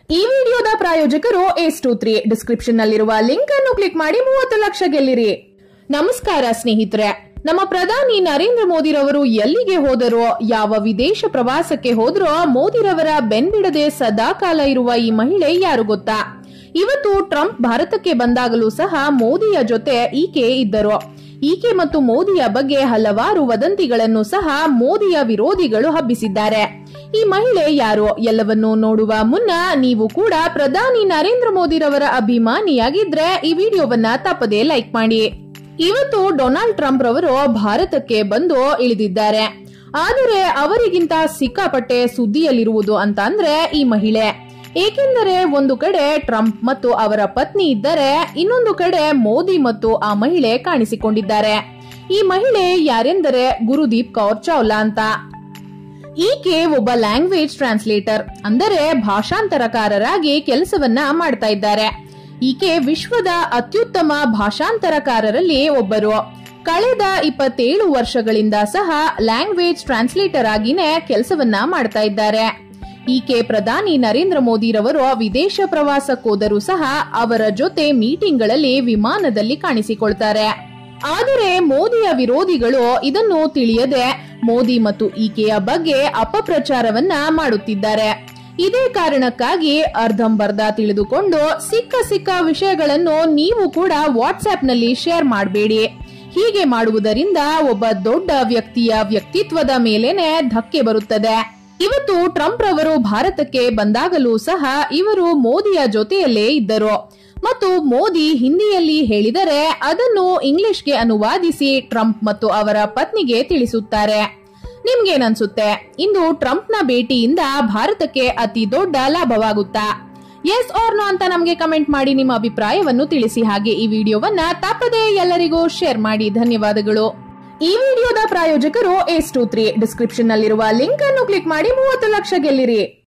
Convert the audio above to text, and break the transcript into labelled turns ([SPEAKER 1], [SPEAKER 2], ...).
[SPEAKER 1] ಈ ವಿಡಿಯೋದ ಪ್ರಾಯೋಜಕರು ಏಸ್ ಟೂ ತ್ರೀ ಡಿಸ್ಕ್ರಿಪ್ಷನ್ ನಲ್ಲಿರುವ ಲಿಂಕ್ ಅನ್ನು ಕ್ಲಿಕ್ ಮಾಡಿ ಮೂವತ್ತು ಲಕ್ಷ ಗೆಲ್ಲಿರಿ ನಮಸ್ಕಾರ ಸ್ನೇಹಿತರೆ ನಮ್ಮ ಪ್ರಧಾನಿ ನರೇಂದ್ರ ಮೋದಿರವರು ಎಲ್ಲಿಗೆ ಹೋದರೋ ಯಾವ ವಿದೇಶ ಪ್ರವಾಸಕ್ಕೆ ಹೋದ್ರೋ ಮೋದಿರವರ ಬೆನ್ಬಿಡದೆ ಸದಾಕಾಲ ಇರುವ ಈ ಮಹಿಳೆ ಯಾರು ಗೊತ್ತಾ ಇವತ್ತು ಟ್ರಂಪ್ ಭಾರತಕ್ಕೆ ಬಂದಾಗಲೂ ಸಹ ಮೋದಿಯ ಜೊತೆ ಈಕೆ ಇದ್ದರು ಈಕೆ ಮತ್ತು ಮೋದಿಯ ಬಗ್ಗೆ ಹಲವಾರು ವದಂತಿಗಳನ್ನು ಸಹ ಮೋದಿಯ ವಿರೋಧಿಗಳು ಹಬ್ಬಿಸಿದ್ದಾರೆ ಈ ಮಹಿಳೆ ಯಾರು ಎಲ್ಲವನ್ನೂ ನೋಡುವ ಮುನ್ನ ನೀವು ಕೂಡ ಪ್ರಧಾನಿ ನರೇಂದ್ರ ಮೋದಿರವರ ಅಭಿಮಾನಿಯಾಗಿದ್ರೆ ಈ ವಿಡಿಯೋವನ್ನ ತಪ್ಪದೇ ಲೈಕ್ ಮಾಡಿ ಇವತ್ತು ಡೊನಾಲ್ಡ್ ಟ್ರಂಪ್ ರವರು ಭಾರತಕ್ಕೆ ಬಂದು ಇಳಿದಿದ್ದಾರೆ ಆದರೆ ಅವರಿಗಿಂತ ಸಿಕ್ಕಾಪಟ್ಟೆ ಸುದ್ದಿಯಲ್ಲಿರುವುದು ಅಂತ ಅಂದ್ರೆ ಈ ಮಹಿಳೆ ಏಕೆಂದರೆ ಒಂದು ಕಡೆ ಟ್ರಂಪ್ ಮತ್ತು ಅವರ ಪತ್ನಿ ಇದ್ದರೆ ಇನ್ನೊಂದು ಕಡೆ ಮೋದಿ ಮತ್ತು ಆ ಮಹಿಳೆ ಕಾಣಿಸಿಕೊಂಡಿದ್ದಾರೆ ಈ ಮಹಿಳೆ ಯಾರೆಂದರೆ ಗುರುದೀಪ್ ಕೌರ್ ಚಾವ್ಲಾ ಅಂತ ಈಕೆ ಒಬ್ಬ ಲ್ಯಾಂಗ್ವೇಜ್ ಟ್ರಾನ್ಸ್ಲೇಟರ್ ಅಂದರೆ ಭಾಷಾಂತರಕಾರರಾಗಿ ಕೆಲಸವನ್ನ ಮಾಡ್ತಾ ಇದ್ದಾರೆ ಈಕೆ ವಿಶ್ವದ ಅತ್ಯುತ್ತಮ ಭಾಷಾಂತರಕಾರರಲ್ಲಿ ಒಬ್ಬರು ಕಳೆದ ಇಪ್ಪತ್ತೇಳು ವರ್ಷಗಳಿಂದ ಸಹ ಲ್ಯಾಂಗ್ವೇಜ್ ಟ್ರಾನ್ಸ್ಲೇಟರ್ ಆಗಿನೇ ಕೆಲಸವನ್ನ ಮಾಡ್ತಾ ಇದ್ದಾರೆ ಈಕೆ ಪ್ರಧಾನಿ ನರೇಂದ್ರ ಮೋದಿರವರು ವಿದೇಶ ಪ್ರವಾಸಕ್ಕೋದರೂ ಸಹ ಅವರ ಜೊತೆ ಮೀಟಿಂಗ್ಗಳಲ್ಲಿ ವಿಮಾನದಲ್ಲಿ ಕಾಣಿಸಿಕೊಳ್ತಾರೆ ಆದರೆ ಮೋದಿಯ ವಿರೋಧಿಗಳು ಇದನ್ನು ತಿಳಿಯದೆ ಮೋದಿ ಮತ್ತು ಈಕೆಯ ಬಗ್ಗೆ ಅಪಪ್ರಚಾರವನ್ನ ಮಾಡುತ್ತಿದ್ದಾರೆ ಇದೇ ಕಾರಣಕ್ಕಾಗಿ ಅರ್ಧಂಬರ್ಧ ತಿಳಿದುಕೊಂಡು ಸಿಕ್ಕ ಸಿಕ್ಕ ವಿಷಯಗಳನ್ನು ನೀವು ಕೂಡ ವಾಟ್ಸ್ಆಪ್ನಲ್ಲಿ ಶೇರ್ ಮಾಡಬೇಡಿ ಹೀಗೆ ಮಾಡುವುದರಿಂದ ಒಬ್ಬ ದೊಡ್ಡ ವ್ಯಕ್ತಿಯ ವ್ಯಕ್ತಿತ್ವದ ಮೇಲೇನೆ ಧಕ್ಕೆ ಬರುತ್ತದೆ ಇವತ್ತು ಟ್ರಂಪ್ ರವರು ಭಾರತಕ್ಕೆ ಬಂದಾಗಲೂ ಸಹ ಇವರು ಮೋದಿಯ ಜೊತೆಯಲ್ಲೇ ಇದ್ದರು ಮತ್ತು ಮೋದಿ ಹಿಂದಿಯಲ್ಲಿ ಹೇಳಿದರೆ ಅದನ್ನು ಇಂಗ್ಲಿಷ್ಗೆ ಅನುವಾದಿಸಿ ಟ್ರಂಪ್ ಮತ್ತು ಅವರ ಪತ್ನಿಗೆ ತಿಳಿಸುತ್ತಾರೆ ನಿಮ್ಗೇನನ್ಸುತ್ತೆ ಇಂದು ಟ್ರಂಪ್ನ ಭೇಟಿಯಿಂದ ಭಾರತಕ್ಕೆ ಅತಿ ದೊಡ್ಡ ಲಾಭವಾಗುತ್ತಾ ಎಸ್ ಆರ್ ನೋ ಅಂತ ನಮಗೆ ಕಮೆಂಟ್ ಮಾಡಿ ನಿಮ್ಮ ಅಭಿಪ್ರಾಯವನ್ನು ತಿಳಿಸಿ ಹಾಗೆ ಈ ವಿಡಿಯೋವನ್ನ ತಪ್ಪದೇ ಎಲ್ಲರಿಗೂ ಶೇರ್ ಮಾಡಿ ಧನ್ಯವಾದಗಳು ಈ ವಿಡಿಯೋದ ಪ್ರಾಯೋಜಕರು ಏಸ್ ಟೂ ತ್ರೀ ಡಿಸ್ಕ್ರಿಪ್ಷನ್ ನಲ್ಲಿರುವ ಲಿಂಕ್ ಅನ್ನು ಕ್ಲಿಕ್ ಮಾಡಿ ಮೂವತ್ತು ಲಕ್ಷ ಗೆಲ್ಲಿರಿ